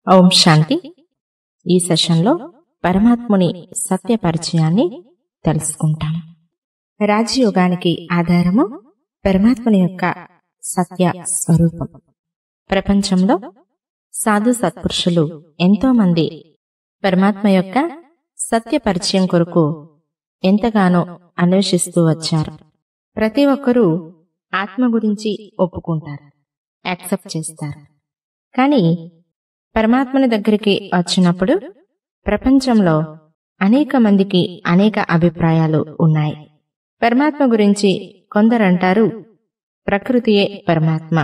ఓం శాంతి ఈ సెషన్లో పరమాత్ముని సత్య పరిచయాన్ని తెలుసుకుంటాం రాజయోగానికి ఆధారము పరమాత్ముని యొక్క సత్య స్వరూపం ప్రపంచంలో సాధు సత్పురుషులు ఎంతో మంది పరమాత్మ యొక్క సత్య పరిచయం కొరకు ఎంతగానో అన్వేషిస్తూ వచ్చారు ప్రతి ఒక్కరూ ఆత్మ గురించి ఒప్పుకుంటారు యాక్సెప్ట్ చేస్తారు కానీ పరమాత్మని దగ్గరికి వచ్చినప్పుడు ప్రపంచంలో అనేక మందికి అనేక అభిప్రాయాలు ఉన్నాయి పరమాత్మ గురించి కొందరంటారు ప్రకృతియే పరమాత్మ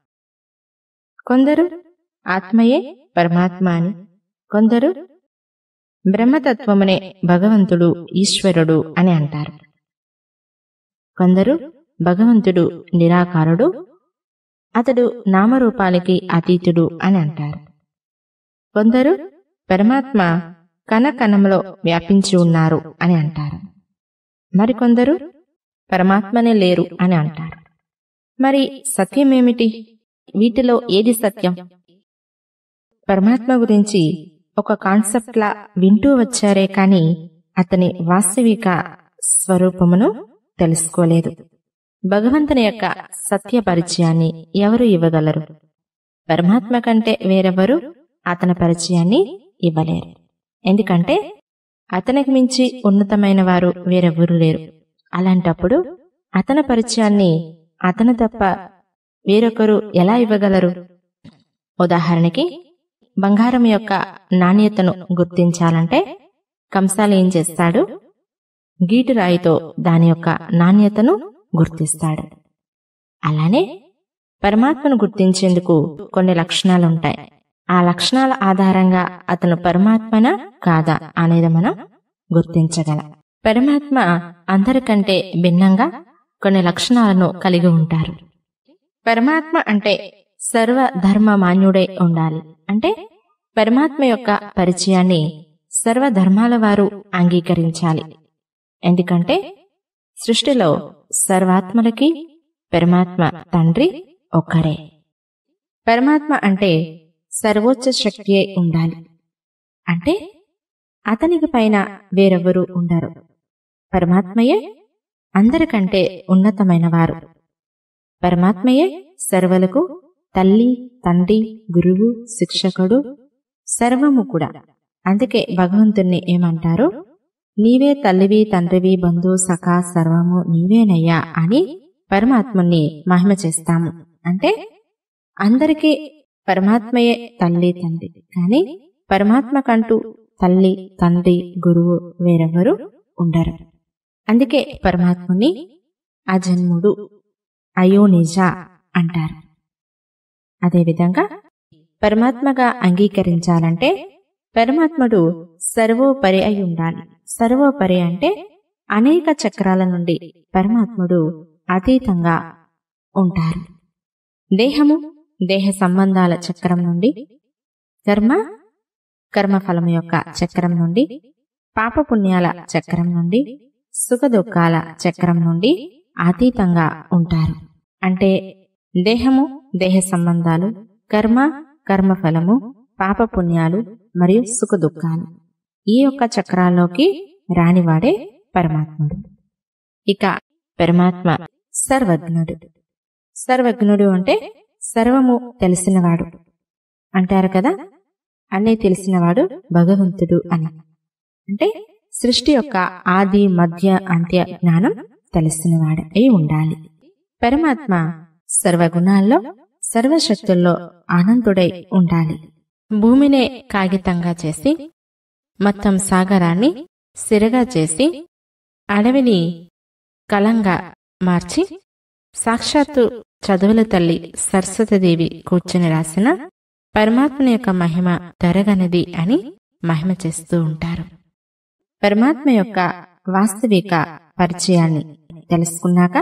కొందరు ఆత్మయే పరమాత్మ అని కొందరు బ్రహ్మతత్వమునే భగవంతుడు ఈశ్వరుడు అని అంటారు కొందరు భగవంతుడు నిరాకారుడు అతడు నామరూపాలకి అతీతుడు అని అంటారు కొందరు పరమాత్మ కణకణంలో వ్యాపించి ఉన్నారు అని అంటారు మరికొందరు పరమాత్మనే లేరు అని అంటారు మరి సత్యమేమిటి వీటిలో ఏది సత్యం పరమాత్మ గురించి ఒక కాన్సెప్ట్లా వింటూ వచ్చారే కాని అతని వాస్తవిక స్వరూపమును తెలుసుకోలేదు భగవంతుని యొక్క సత్య పరిచయాన్ని ఎవరు ఇవ్వగలరు పరమాత్మ కంటే వేరెవరు అతని పరిచయాన్ని ఇవ్వలేరు ఎందుకంటే అతనికి మించి ఉన్నతమైన వారు వేరెవ్వరూ లేరు అలాంటప్పుడు అతని పరిచయాన్ని అతను తప్ప వేరొకరు ఎలా ఇవ్వగలరు ఉదాహరణకి బంగారం యొక్క నాణ్యతను గుర్తించాలంటే కంసాలు ఏం చేస్తాడు గీటురాయితో దాని యొక్క నాణ్యతను గుర్తిస్తాడు అలానే పరమాత్మను గుర్తించేందుకు కొన్ని లక్షణాలుంటాయి ఆ లక్షణాల ఆధారంగా అతను పరమాత్మన కాదా అనేది మనం గుర్తించగలం పరమాత్మ అందరికంటే భిన్నంగా కొన్ని లక్షణాలను కలిగి ఉంటారు పరమాత్మ అంటే సర్వ ధర్మ మాన్యుడై ఉండాలి అంటే పరమాత్మ యొక్క పరిచయాన్ని సర్వధర్మాల వారు అంగీకరించాలి ఎందుకంటే సృష్టిలో సర్వాత్మలకి పరమాత్మ తండ్రి ఒక్కరే పరమాత్మ అంటే సర్వోచ్చ శక్తి అయి ఉండాలి అంటే అతనికి పైన వేరెవరూ ఉండరు పరమాత్మయే అందరికంటే ఉన్నతమైన వారు పరమాత్మయే సర్వలకు తల్లి తండ్రి గురువు శిక్షకుడు సర్వము కూడా అందుకే భగవంతుణ్ణి ఏమంటారు నీవే తల్లివి తండ్రివి బంధు సఖా సర్వము నీవేనయ్యా అని పరమాత్ముని మహిమ చేస్తాము అంటే అందరికీ పరమాత్మయే తల్లి తండ్రి కానీ పరమాత్మకంటూ తల్లి తండ్రి గురువు వేరెవరు ఉండరు అందుకే పరమాత్ముని అజన్ముడు అయోనిజ అంటారు అదేవిధంగా పరమాత్మగా అంగీకరించాలంటే పరమాత్ముడు సర్వోపరి అయి ఉండాలి సర్వోపరి అంటే అనేక చక్రాల నుండి పరమాత్ముడు అతీతంగా ఉంటారు దేహము దేహ సంబంధాల చక్రం నుండి కర్మ కర్మఫలం యొక్క చక్రం నుండి పాపపుణ్యాల చక్రం నుండి సుఖ దుఃఖాల చక్రం నుండి అతీతంగా ఉంటారు అంటే దేహము దేహ సంబంధాలు కర్మ కర్మఫలము పాపపుణ్యాలు మరియు సుఖ దుఃఖాలు ఈ యొక్క చక్రాల్లోకి రానివాడే పరమాత్ముడు ఇక పరమాత్మ సర్వజ్ఞుడు సర్వజ్ఞుడు అంటే సర్వము తెలిసినవాడు అంటారు కదా అన్నీ తెలిసినవాడు భగవంతుడు అని అంటే సృష్టి యొక్క ఆది మధ్య అంత్య జ్ఞానం తెలిసినవాడు అయి ఉండాలి పరమాత్మ సర్వగుణాల్లో సర్వశక్తుల్లో ఆనందుడై ఉండాలి భూమినే కాగితంగా చేసి మొత్తం సాగరాన్ని సిరగా చేసి అడవిని కలంగా మార్చి సాక్షాత్తు చదువుల తల్లి సరస్వతీదేవి కూర్చుని రాసిన పరమాత్మ యొక్క మహిమ తరగనిది అని మహిమ చేస్తూ ఉంటారు పరమాత్మ యొక్క వాస్తవిక పరిచయాన్ని తెలుసుకున్నాక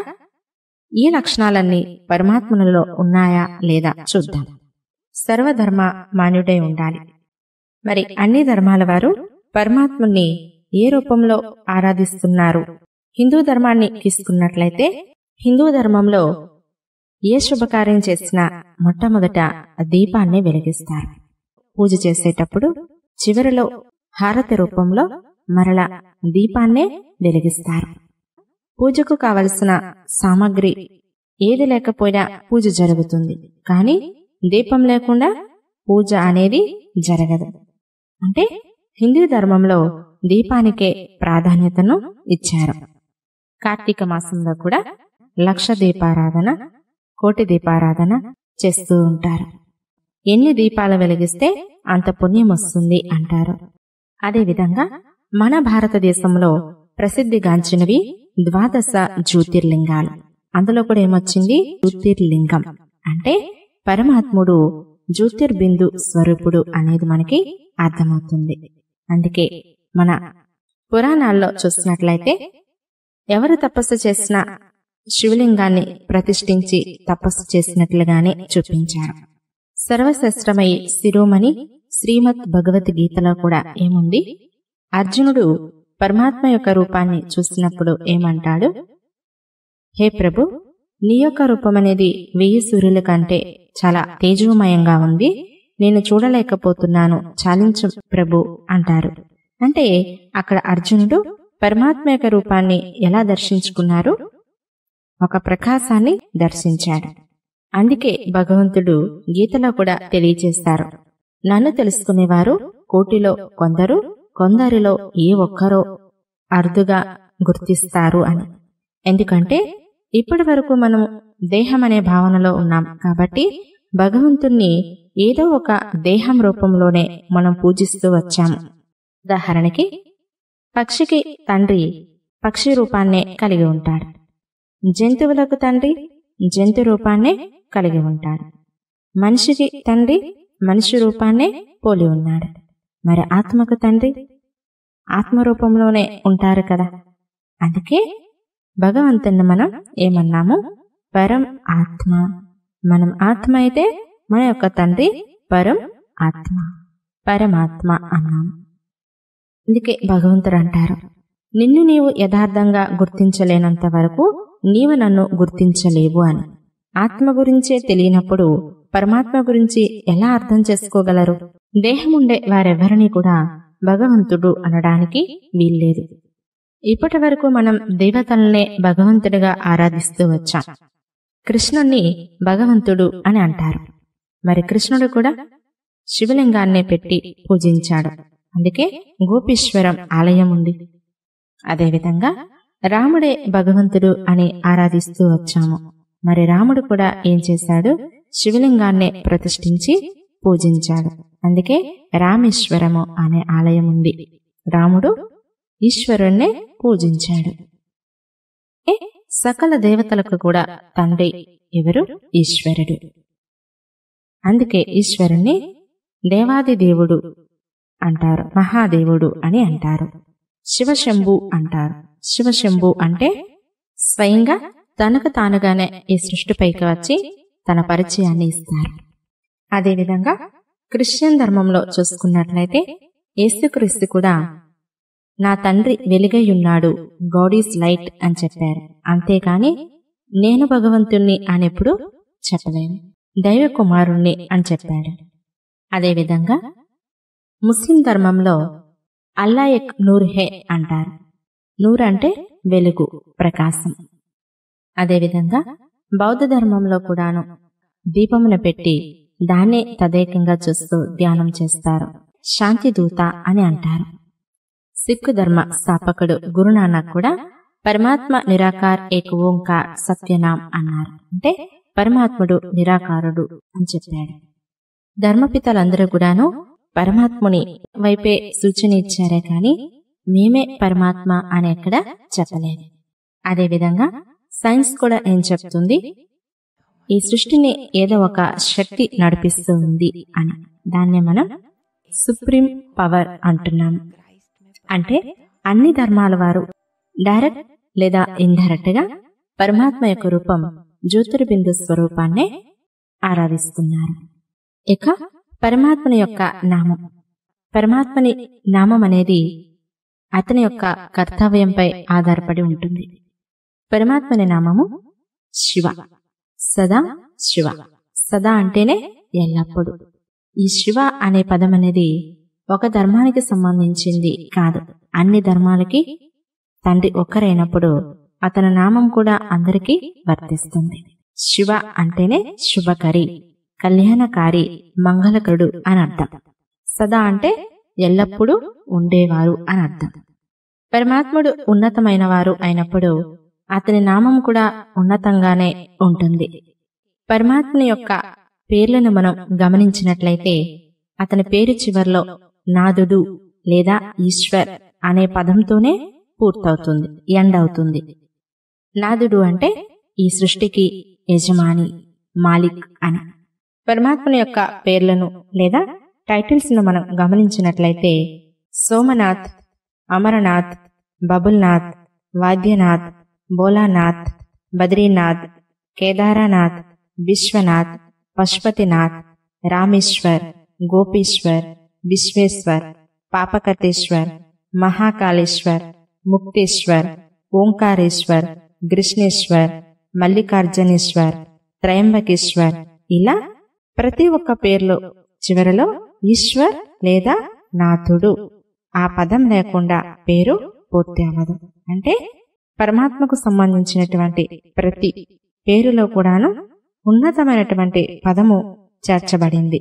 ఈ లక్షణాలన్నీ పరమాత్మలలో ఉన్నాయా లేదా చూద్దాం సర్వధర్మ మాన్యుడై ఉండాలి మరి అన్ని ధర్మాల వారు పరమాత్ముని ఏ రూపంలో ఆరాధిస్తున్నారు హిందూ ధర్మాన్ని తీసుకున్నట్లయితే హిందూ ధర్మంలో ఏ శుభకార్యం చేసినా మొట్టమొదట దీపాన్ని వెలిగిస్తారు పూజ చేసేటప్పుడు చివరిలో హారతి రూపంలో మరల దీపాన్నే వెలిగిస్తారు పూజకు కావలసిన సామగ్రి ఏది లేకపోయినా పూజ జరుగుతుంది కానీ దీపం లేకుండా పూజ అనేది జరగదు అంటే హిందూ ధర్మంలో దీపానికే ప్రాధాన్యతను ఇచ్చారు కార్తీక మాసంలో కూడా లక్ష దీపారాధన కోటి దీపారాధన చేస్తూ ఉంటారు ఎన్ని దీపాలు వెలిగిస్తే అంత పుణ్యం వస్తుంది అంటారు అదేవిధంగా మన భారతదేశంలో ప్రసిద్ధిగాంచినవి ద్వాదశ జ్యోతిర్లింగాలు అందులో కూడా ఏమొచ్చింది జ్యోతిర్లింగం అంటే పరమాత్ముడు జ్యోతిర్బిందు స్వరూపుడు అనేది మనకి అర్థమవుతుంది అందుకే మన పురాణాల్లో చూసినట్లయితే ఎవరు తపస్సు చేసినా శివలింగాన్ని ప్రతిష్ఠించి తపస్సు చేసినట్లుగానే చూపించారు సర్వశ్రేష్టమై శిరోమణి శ్రీమద్ భగవద్గీతలో కూడా ఏముంది అర్జునుడు పరమాత్మ యొక్క రూపాన్ని చూసినప్పుడు ఏమంటాడు హే ప్రభు నీ యొక్క రూపం అనేది వెయ్యి సూర్యుల కంటే చాలా తేజోమయంగా ఉంది నేను చూడలేకపోతున్నాను చాలించు ప్రభు అంటారు అంటే అక్కడ అర్జునుడు పరమాత్మ యొక్క రూపాన్ని ఎలా దర్శించుకున్నారు ఒక ప్రకాశాన్ని దర్శించాడు అందుకే భగవంతుడు గీతలో కూడా తెలియచేస్తారు నన్ను తెలుసుకునేవారు కోటిలో కొందరు కొందరిలో ఏ ఒక్కరో అరుదుగా గుర్తిస్తారు అని ఎందుకంటే ఇప్పటి వరకు మనం దేహం అనే భావనలో ఉన్నాం కాబట్టి భగవంతుణ్ణి ఏదో ఒక దేహం రూపంలోనే మనం పూజిస్తూ వచ్చాము ఉదాహరణకి పక్షికి తండ్రి పక్షి రూపాన్నే కలిగి ఉంటాడు జంతువులకు తండ్రి జంతు రూపాన్నే కలిగి ఉంటాడు మనిషికి తండ్రి మనిషి రూపాన్నే పోలి ఉన్నాడు మరి ఆత్మకు తండ్రి ఆత్మరూపంలోనే ఉంటారు కదా అందుకే భగవంతుని మనం ఏమన్నాము పరం ఆత్మ మనం ఆత్మ అయితే మన యొక్క తండ్రి పరం ఆత్మ పరమాత్మ అన్నాము అందుకే భగవంతుడు అంటారు నిన్ను నీవు యథార్థంగా గుర్తించలేనంత వరకు నీవు నన్ను గుర్తించలేవు అని ఆత్మ గురించే తెలియనప్పుడు పరమాత్మ గురించి ఎలా అర్థం చేసుకోగలరు దేహముండే వారెవరిని కూడా భగవంతుడు అనడానికి వీల్లేదు ఇప్పటి వరకు మనం దేవతలనే భగవంతుడిగా ఆరాధిస్తూ వచ్చాం కృష్ణుణ్ణి భగవంతుడు అని అంటారు మరి కృష్ణుడు కూడా శివలింగాన్నే పెట్టి పూజించాడు అందుకే గోపీశ్వరం ఆలయం ఉంది అదేవిధంగా రాముడే భగవంతుడు అని ఆరాధిస్తూ వచ్చాము మరి రాముడు కూడా ఏం చేశాడు శివలింగాన్నే ప్రతిష్ఠించి పూజించాడు అందుకే రామేశ్వరము అనే ఆలయం ఉంది రాముడు ఈశ్వరుణ్ణే పూజించాడు ఏ సకల దేవతలకు కూడా తండ్రి ఎవరు ఈశ్వరుడు అందుకే ఈశ్వరుణ్ణి దేవాది దేవుడు అంటారు మహాదేవుడు అని అంటారు శివశంభు అంటారు శివశంభు అంటే స్వయంగా తనకు తానుగానే ఈ సృష్టిపైకి వచ్చి తన పరిచయాన్ని ఇస్తారు అదేవిధంగా క్రిస్టియన్ ధర్మంలో చూసుకున్నట్లయితే యేసుక్రీస్తు కూడా నా తండ్రి వెలుగయ్యున్నాడు గాడ్ ఈస్ లైట్ అని చెప్పారు అంతేకాని నేను భగవంతుణ్ణి అనెప్పుడు చెప్పలేను దైవ కుమారుణ్ణి అని చెప్పాడు అదేవిధంగా ముస్లిం ధర్మంలో అల్లాయక్ నూర్ హే అంటారు నూర్ అంటే వెలుగు ప్రకాశం అదేవిధంగా బౌద్ధ ధర్మంలో కూడాను దీపమున పెట్టి దాన్నే తదేకంగా చూస్తూ ధ్యానం చేస్తారు శాంతి దూత అని అంటారు సిక్కు ధర్మ స్థాపకుడు గురునానక్ కూడా పరమాత్మ నిరాకార్ ఏక ఓంకార్ సత్యనాం అన్నారు అంటే పరమాత్ముడు నిరాకారుడు అని చెప్పాడు ధర్మపితలందరూ కూడాను పరమాత్ముని వైపే సూచన ఇచ్చారే కాని మేమే పరమాత్మ అని ఎక్కడ చెప్పలేదు అదేవిధంగా సైన్స్ కూడా ఏం చెప్తుంది ఈ సృష్టిని ఏదో ఒక శక్తి నడిపిస్తూ ఉంది అని దాన్నే మనం సుప్రీం పవర్ అంటున్నాం అంటే అన్ని ధర్మాల వారు డైరెక్ట్ లేదా ఇండైరెక్ట్ గా పరమాత్మ యొక్క రూపం జ్యోతిర్బిందు స్వరూపాన్నే ఆరాధిస్తున్నారు ఇక పరమాత్మని యొక్క నామం పరమాత్మని నామం అనేది అతని యొక్క కర్తవ్యంపై ఆధారపడి ఉంటుంది పరమాత్మని నామము శివ సదా శివ సదా అంటేనే ఎల్లప్పుడు ఈ శివ అనే పదం అనేది ఒక ధర్మానికి సంబంధించింది కాదు అన్ని ధర్మాలకి తండ్రి ఒక్కరైనప్పుడు అతని నామం కూడా అందరికీ వర్తిస్తుంది శివ అంటేనే శుభకరి కళ్యాణకారి మంగళకరుడు అని అర్థం సదా అంటే ఎల్లప్పుడూ ఉండేవారు అని అర్థం పరమాత్ముడు ఉన్నతమైన వారు అయినప్పుడు అతని నామం కూడా ఉన్నతంగానే ఉంటుంది పరమాత్మ యొక్క పేర్లను మనం గమనించినట్లయితే అతని పేరు చివర్లో నాదుడు లేదా ఈశ్వర్ అనే పదంతోనే పూర్తవుతుంది ఎండ్ అవుతుంది నాదుడు అంటే ఈ సృష్టికి యజమాని మాలిక్ అని పరమాత్మ యొక్క పేర్లను లేదా టైటిల్స్ ను మనం గమనించినట్లయితే సోమనాథ్ అమరనాథ్ బబుల్నాథ్ వాద్యనాథ్ భోలానాథ్ బద్రీనాథ్ కేదారనాథ్ విశ్వనాథ్ పశుపతినాథ్ రామేశ్వర్ గోపీశ్వర్ విశ్వేశ్వర్ పాపకటేశ్వర్ మహాకాళేశ్వర్ ముక్తేశ్వర్ ఓంకారేశ్వర్ కృష్ణేశ్వర్ మల్లికార్జునేశ్వర్ త్రయంబకేశ్వర్ ఇలా ప్రతి ఒక్క పేర్లో చివరలో ఈశ్వర్ లేదా నాథుడు ఆ పదం లేకుండా పేరు పూర్తి అవ్వదు అంటే పరమాత్మకు సంబంధించినటువంటి ప్రతి పేరులో కూడాను ఉన్నతమైనటువంటి పదము చేర్చబడింది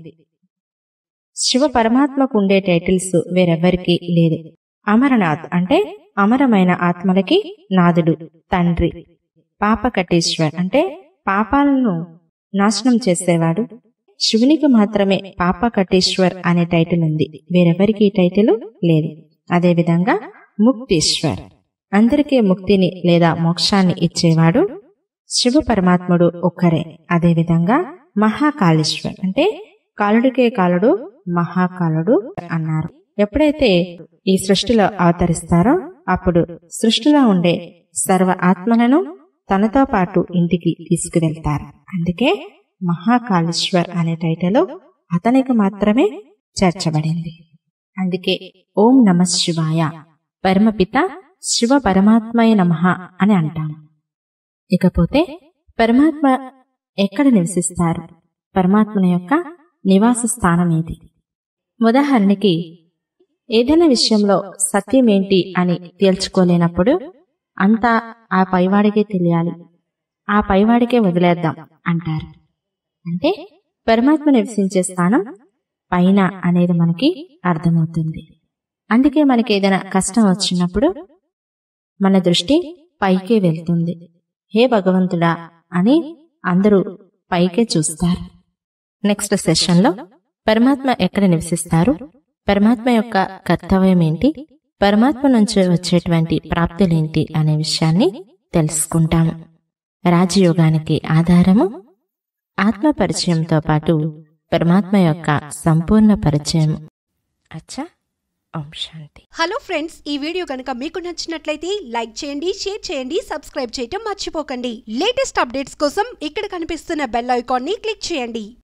శివ పరమాత్మకు ఉండే టైటిల్స్ వేరెవ్వరికీ లేదు అమరనాథ్ అంటే అమరమైన ఆత్మలకి నాథుడు తండ్రి పాపకటేశ్వర్ అంటే పాపాలను నాశనం చేసేవాడు శివునికి మాత్రమే పాపకటేశ్వర్ అనే టైటిల్ ఉంది వేరెవరికి ఈ టైటిల్ లేదు అదేవిధంగా ముక్తేశ్వర్ అందరికీ ముక్తిని లేదా మోక్షాన్ని ఇచ్చేవాడు శివ పరమాత్ముడు ఒక్కరే అదేవిధంగా మహాకాళేశ్వర్ అంటే కాలుడికే కాలుడు మహాకాలుడు అన్నారు ఎప్పుడైతే ఈ సృష్టిలో అవతరిస్తారో అప్పుడు సృష్టిలో ఉండే సర్వ ఆత్మలను తనతో పాటు ఇంటికి తీసుకువెళ్తారు అందుకే మహాకాళేశ్వర్ అనే టైటిల్ అతనికి మాత్రమే చేర్చబడింది అందుకే ఓం నమ శివాయ పరమపిత శివ పరమాత్మయ నమ అని అంటాము ఇకపోతే పరమాత్మ ఎక్కడ నివసిస్తారు పరమాత్మని యొక్క నివాస స్థానం ఏది ఉదాహరణకి ఏదైనా విషయంలో సత్యం ఏంటి అని తేల్చుకోలేనప్పుడు అంతా ఆ పైవాడికే తెలియాలి ఆ పైవాడికే వదిలేద్దాం అంటారు అంటే పరమాత్మ నివసించే స్థానం పైన అనేది మనకి అర్థమవుతుంది అందుకే మనకి ఏదైనా కష్టం వచ్చినప్పుడు మన దృష్టి పైకే వెళ్తుంది హే భగవంతుడా అని అందరూ పైకే చూస్తారు నెక్స్ట్ సెషన్లో పరమాత్మ ఎక్కడ నివసిస్తారు పరమాత్మ యొక్క కర్తవ్యం ఏంటి పరమాత్మ నుంచి వచ్చేటువంటి ప్రాప్తులేంటి అనే విషయాన్ని తెలుసుకుంటాము రాజయోగానికి ఆధారము ఆత్మ పరిచయంతో పాటు పరమాత్మ యొక్క సంపూర్ణ పరిచయం అచ్చా ఓం శాంతి హలో ఫ్రెండ్స్ ఈ వీడియో కనుక మీకు నచ్చినట్లయితే లైక్ చేయండి షేర్ చేయండి సబ్స్క్రైబ్ చేయటం మర్చిపోకండి లేటెస్ట్ అప్డేట్స్ కోసం ఇక్కడ కనిపిస్తున్న బెల్ ఐకాన్ని క్లిక్ చేయండి